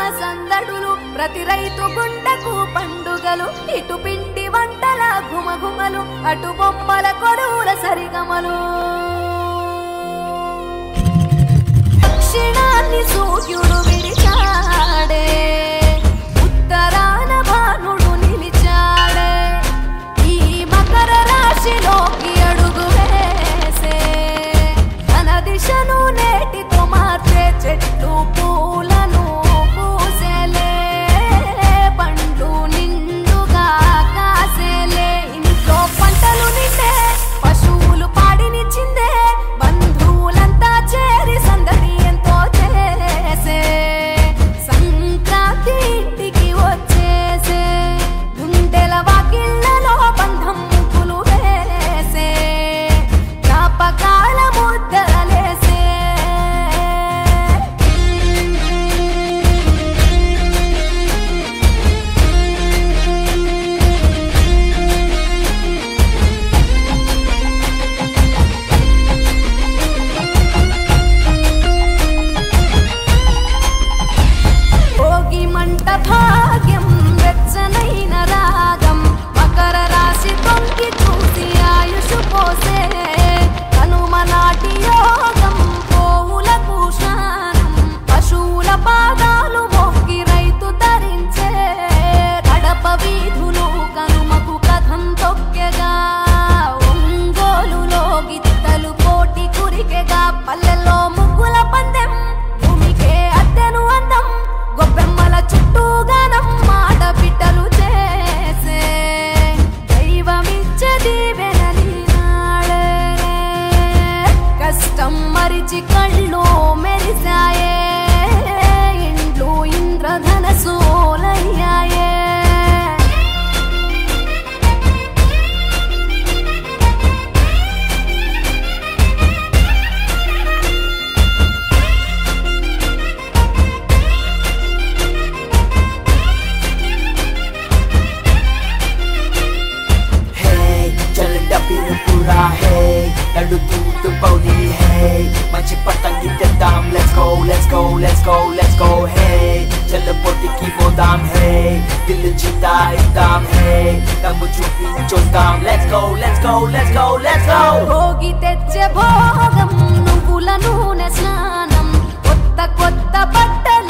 సందడులు ప్రతి రైతు గుండెకు పండుగలు ఇటు పిండి వంటల గుమగుమలు అటు బొమ్మల కొలువుల సరిగమలు దక్షిణాన్ని సూర్యుడు విడిచాడే ఉత్తరాన భానుడు నిలిచాడే ఈ మకర రాశిలోకి అడుగు వేసే తన దిశను నేటితో మార్చే చెట్టు పూలను పూసేలే పండ్లు నిండుగా కాసేలే ఇంట్లో పంటలు నిండే పశువులు పాడినిచ్చిందే బంధువులంతా చేరి సందడి ఎంతో చేసే సంక్రాంతి ఇంటికి వచ్చేసే గుండెల వాకిళ్ళలో బంధం ముగ్గులు వేసే జ్ఞాపకాల ముద్దలేసే భోగి మంట భాగ్యం వెచ్చనైన రాగం మకర రాశి తొంగి చూసి ఆయుషు పోసే కనుమ నాటి యోగం పోవులకు శానం పశువుల పాదాలు మొక్కి రైతు ధరించే కడప వీధులు కనుమకు కథం తొక్కెగా ఒంగోలులో గిత్తలు పోటీ కురికెగా పల్లెల్లో ముగ్గుల పందెం భూమికే అద్దెను అందం గొప్పెమ్మల చుట్టూ గానం మాట బిడ్డలు చేసే దైవమిచ్చే దీవెనని నాడే కష్టం మరిచి కళ్ళు మెరిసాయే ఇండ్లు ఇంద్రధనసోలయ్యాయే Hey, jalan pura hey Lalu tutup pauli hey Macam patang kita dam Let's go, let's go, let's go, let's go hey Jalan poti ki modam hey Dil cinta hitam hey Kamu cupin contam Let's go, let's go, let's go, let's go Bhogi తెచ్చే భోగం నువ్వుల నూనె స్నానం కొత్త కొత్త బట్టల